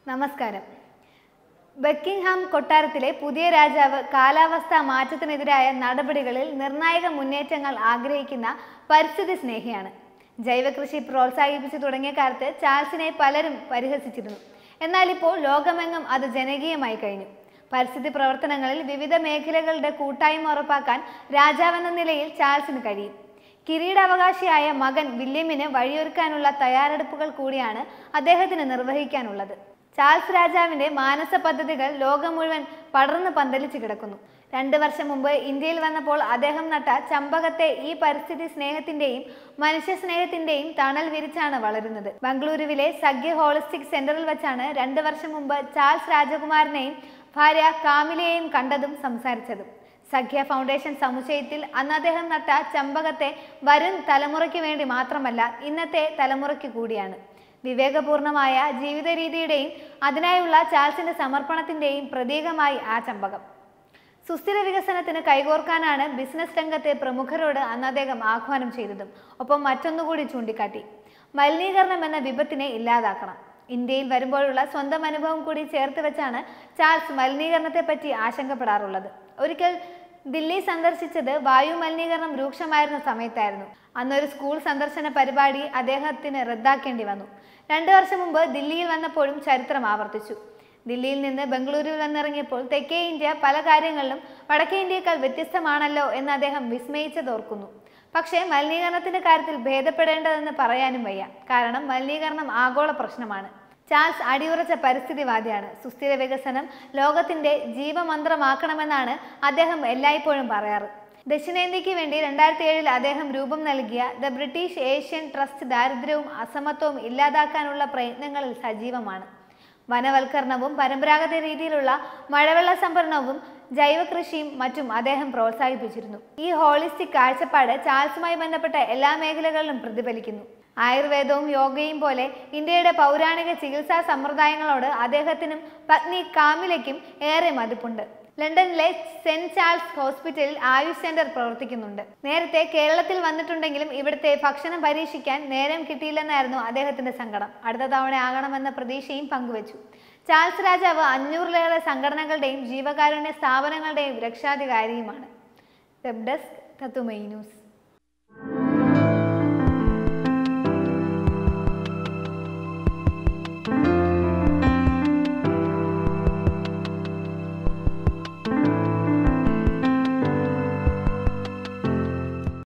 നമസ്കാരം ബക്കിംഗ്ഹാം കൊട്ടാരത്തിലെ പുതിയ രാജാവ് കാലാവസ്ഥാ മാറ്റത്തിനെതിരായ നടപടികളിൽ നിർണായക മുന്നേറ്റങ്ങൾ ആഗ്രഹിക്കുന്ന പരിസ്ഥിതി സ്നേഹിയാണ് ജൈവകൃഷി പ്രോത്സാഹിപ്പിച്ചു തുടങ്ങിയ കാലത്ത് ചാൾസിനെ പലരും പരിഹസിച്ചിരുന്നു എന്നാൽ ഇപ്പോൾ ലോകമെങ്ങും അത് ജനകീയമായി കഴിഞ്ഞു പരിസ്ഥിതി പ്രവർത്തനങ്ങളിൽ വിവിധ മേഖലകളുടെ കൂട്ടായ്മ ഉറപ്പാക്കാൻ രാജാവെന്ന നിലയിൽ ചാൾസിന് കഴിയും കിരീടാവകാശിയായ മകൻ വില്യമിന് വഴിയൊരുക്കാനുള്ള തയ്യാറെടുപ്പുകൾ കൂടിയാണ് അദ്ദേഹത്തിന് നിർവഹിക്കാനുള്ളത് ചാൾസ് രാജാവിന്റെ മാനസ പദ്ധതികൾ ലോകം മുഴുവൻ പടർന്ന് പന്തലിച്ചു കിടക്കുന്നു രണ്ട് വർഷം മുമ്പ് ഇന്ത്യയിൽ വന്നപ്പോൾ അദ്ദേഹം നട്ട ചമ്പകത്തെ ഈ പരിസ്ഥിതി സ്നേഹത്തിന്റെയും മനുഷ്യ സ്നേഹത്തിന്റെയും തണൽ വിരിച്ചാണ് വളരുന്നത് ബംഗളൂരുവിലെ സഖ്യ ഹോളിസ്റ്റിക് സെന്ററിൽ വെച്ചാണ് രണ്ട് വർഷം മുമ്പ് ചാൾസ് രാജകുമാരനെയും ഭാര്യ കാമിലയെയും കണ്ടതും സംസാരിച്ചതും സഖ്യ ഫൗണ്ടേഷൻ സമുച്ചയത്തിൽ അന്ന് അദ്ദേഹം നട്ട ചമ്പകത്തെ വരും തലമുറയ്ക്ക് വേണ്ടി മാത്രമല്ല ഇന്നത്തെ തലമുറയ്ക്ക് കൂടിയാണ് വിവേകപൂർണമായ ജീവിത രീതിയുടെയും അതിനായുള്ള ചാൾസിന്റെ സമർപ്പണത്തിന്റെയും പ്രതീകമായി ആ ചമ്പകം സുസ്ഥിര വികസനത്തിന് കൈകോർക്കാനാണ് ബിസിനസ് രംഗത്തെ പ്രമുഖരോട് അന്ന് അദ്ദേഹം ആഹ്വാനം ചെയ്തതും ഒപ്പം മറ്റൊന്നുകൂടി ചൂണ്ടിക്കാട്ടി മലിനീകരണം എന്ന വിപത്തിനെ ഇല്ലാതാക്കണം ഇന്ത്യയിൽ വരുമ്പോഴുള്ള സ്വന്തം അനുഭവം കൂടി ചേർത്ത് വെച്ചാണ് ചാൾസ് മലിനീകരണത്തെപ്പറ്റി ആശങ്കപ്പെടാറുള്ളത് ഒരിക്കൽ ദില്ലി സന്ദർശിച്ചത് വായു മലിനീകരണം രൂക്ഷമായിരുന്ന സമയത്തായിരുന്നു അന്നൊരു സ്കൂൾ സന്ദർശന പരിപാടി അദ്ദേഹത്തിന് റദ്ദാക്കേണ്ടി വന്നു രണ്ടു വർഷം മുമ്പ് ദില്ലിയിൽ വന്നപ്പോഴും ചരിത്രം ആവർത്തിച്ചു ദില്ലിയിൽ നിന്ന് ബംഗളൂരുവിൽ വന്നിറങ്ങിയപ്പോൾ തെക്കേ ഇന്ത്യ പല കാര്യങ്ങളിലും വടക്കേ ഇന്ത്യയേക്കാൾ വ്യത്യസ്തമാണല്ലോ എന്ന് അദ്ദേഹം വിസ്മയിച്ചതോർക്കുന്നു പക്ഷേ മലിനീകരണത്തിന്റെ കാര്യത്തിൽ ഭേദപ്പെടേണ്ടതെന്ന് പറയാനും വയ്യ കാരണം മലിനീകരണം ആഗോള പ്രശ്നമാണ് ചാൾസ് അടിയുറച്ച പരിസ്ഥിതിവാദിയാണ് സുസ്ഥിര വികസനം ലോകത്തിന്റെ ജീവമന്ത്രമാക്കണമെന്നാണ് അദ്ദേഹം എല്ലായ്പ്പോഴും പറയാറ് ദക്ഷിണേന്ത്യക്ക് വേണ്ടി രണ്ടായിരത്തി ഏഴിൽ അദ്ദേഹം രൂപം നൽകിയ ദ ബ്രിട്ടീഷ് ഏഷ്യൻ ട്രസ്റ്റ് ദാരിദ്ര്യവും അസമത്വവും ഇല്ലാതാക്കാനുള്ള പ്രയത്നങ്ങളിൽ സജീവമാണ് വനവൽക്കരണവും പരമ്പരാഗത രീതിയിലുള്ള മഴവെള്ള സംഭരണവും ജൈവകൃഷിയും മറ്റും അദ്ദേഹം പ്രോത്സാഹിപ്പിച്ചിരുന്നു ഈ ഹോളിസ്റ്റിക് കാഴ്ചപ്പാട് ചാൾസുമായി ബന്ധപ്പെട്ട എല്ലാ മേഖലകളിലും പ്രതിഫലിക്കുന്നു ആയുർവേദവും യോഗയും പോലെ ഇന്ത്യയുടെ പൗരാണിക ചികിത്സാ സമ്പ്രദായങ്ങളോട് അദ്ദേഹത്തിനും പത്നി കാമിലയ്ക്കും ഏറെ മതിപ്പുണ്ട് ലണ്ടനിലെ സെന്റ് ചാൾസ് ഹോസ്പിറ്റലിൽ ആയുഷ് സെന്റർ പ്രവർത്തിക്കുന്നുണ്ട് നേരത്തെ കേരളത്തിൽ വന്നിട്ടുണ്ടെങ്കിലും ഇവിടുത്തെ ഭക്ഷണം പരീക്ഷിക്കാൻ നേരം കിട്ടിയില്ലെന്നായിരുന്നു അദ്ദേഹത്തിന്റെ സങ്കടം അടുത്ത തവണ ആകണമെന്ന പ്രതീക്ഷയും പങ്കുവച്ചു ചാൾസ് രാജാവ് അഞ്ഞൂറിലേറെ സംഘടനകളുടെയും ജീവകാരുണ്യ സ്ഥാപനങ്ങളുടെയും രക്ഷാധികാരിയുമാണ് വെബ് ഡെസ്ക് തത്തുമൈ ന്യൂസ്